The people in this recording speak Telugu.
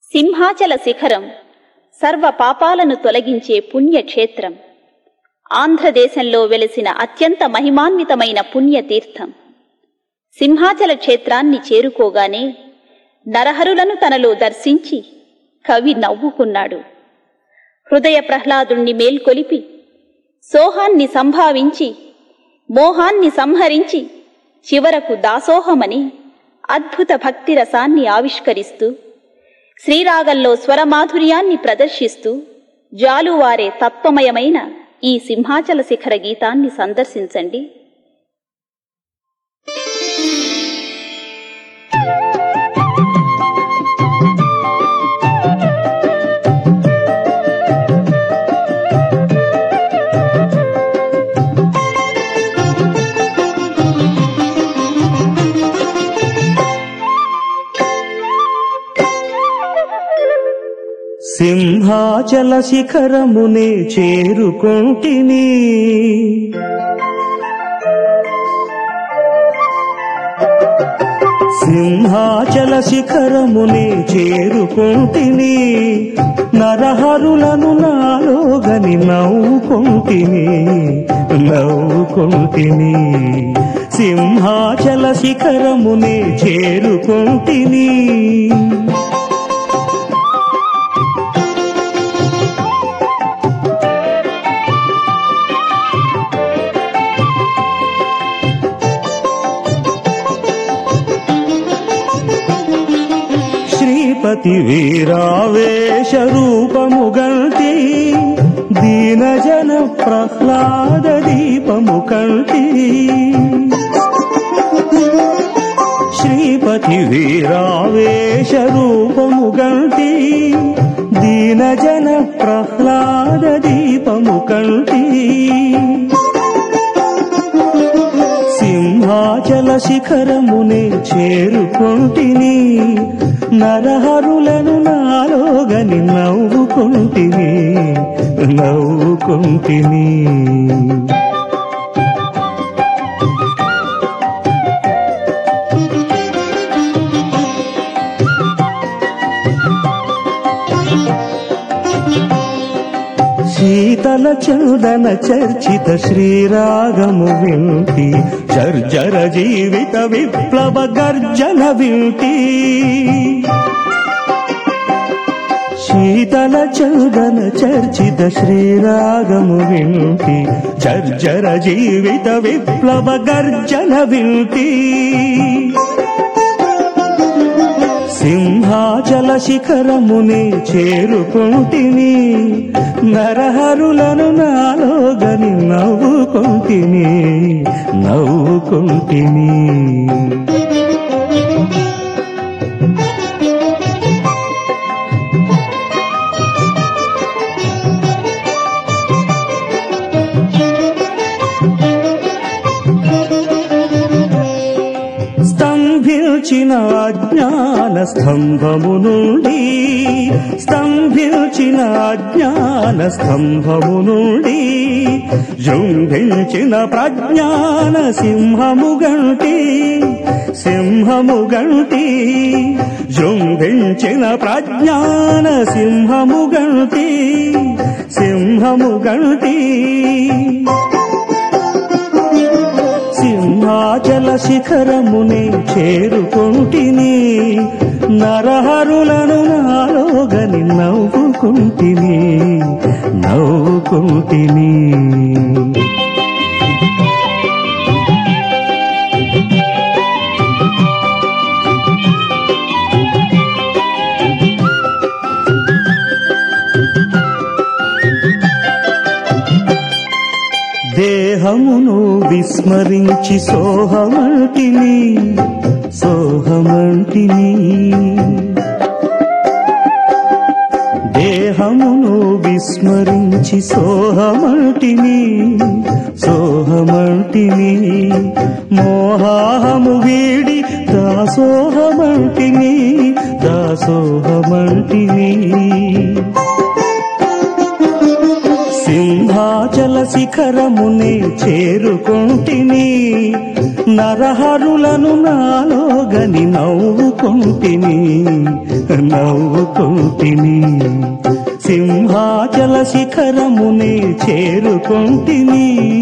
సింహాచల శిఖరం సర్వ పాపాలను తొలగించే పుణ్యక్షేత్రం ఆంధ్రదేశంలో వెలిసిన అత్యంత మహిమాన్వితమైన పుణ్యతీర్థం సింహాచల క్షేత్రాన్ని చేరుకోగానే నరహరులను తనలో దర్శించి కవి నవ్వుకున్నాడు హృదయ ప్రహ్లాదుణ్ణి మేల్కొలిపి సోహాన్ని సంభావించి మోహాన్ని సంహరించి చివరకు దాసోహమని అద్భుత భక్తి రసాన్ని ఆవిష్కరిస్తూ శ్రీరాగంలో స్వరమాధుర్యాన్ని ప్రదర్శిస్తూ జాలువారే తత్వమయమైన ఈ సింహాచల శిఖర గీతాన్ని సందర్శించండి సింహాచల శిఖరమునే చేరుకొంటిని సింహాచల శిఖరమునే చేరుకొంటిని నరహరులను నాలోగని నవ్వుకొంటిని నవ్వుకొంటిని సింహాచల శిఖరమునే చేరుకొంటిని శ్రీపతి వీరావేశ రూపము గంటి దీనజన ప్రహ్లాద దీపము కంటి శ్రీపతి వీరావేశ రూపము గంటి దీనజన ప్రహ్లాద దీపము కంటి సింహాచల శిఖరమునే చేరుకొంటిని నరహరులను నాలోగని నవ్వుకుంటిని నవ్వుకుంటిని శీతల చందన చర్చిత శ్రీరాగము వింటి చర్జర జీవిత విప్లవ గర్జన వింటి శీతల చందన చర్చిత శ్రీరాగము వింటి చర్జర జీవిత విప్లవ గర్జన వింటి సింహాచల శిఖరమునే చేరుకొంటిని నరహరులను నాలోగని నవ్వుకొంటిని నవ్వుకొంటిని స్తంభించిన అజ్ఞాన స్తంభము నుండి స్తంభించిన అజ్ఞాన స్తంభము నుండి జృంభించిన ప్రజ్ఞాన సింహము గంటి సింహము గంటి జృంభించిన ప్రజ్ఞాన సింహము గంటి సింహము గంటి సింహాచల శిఖరమునే చేరుకొంటిని నరహరులను నాలోగని నవ్వుకుంటిని నవ్వుకుంటిని దేహమును విస్మరించి సోహమంటిని సోహమంటిని దేహమును విస్మరించి సోహమంటిని సోహమంటిని మోహాహము వీడి దాసోహమంటిని దాసోహమంటిని సింహాచల సింహాచల శిఖరమునే చేరుకుంటిని నరహరులను నాలోగని నవ్వుకుంటిని నవ్వుకుంటిని సింహాచల శిఖరమునే చేరుకుంటిని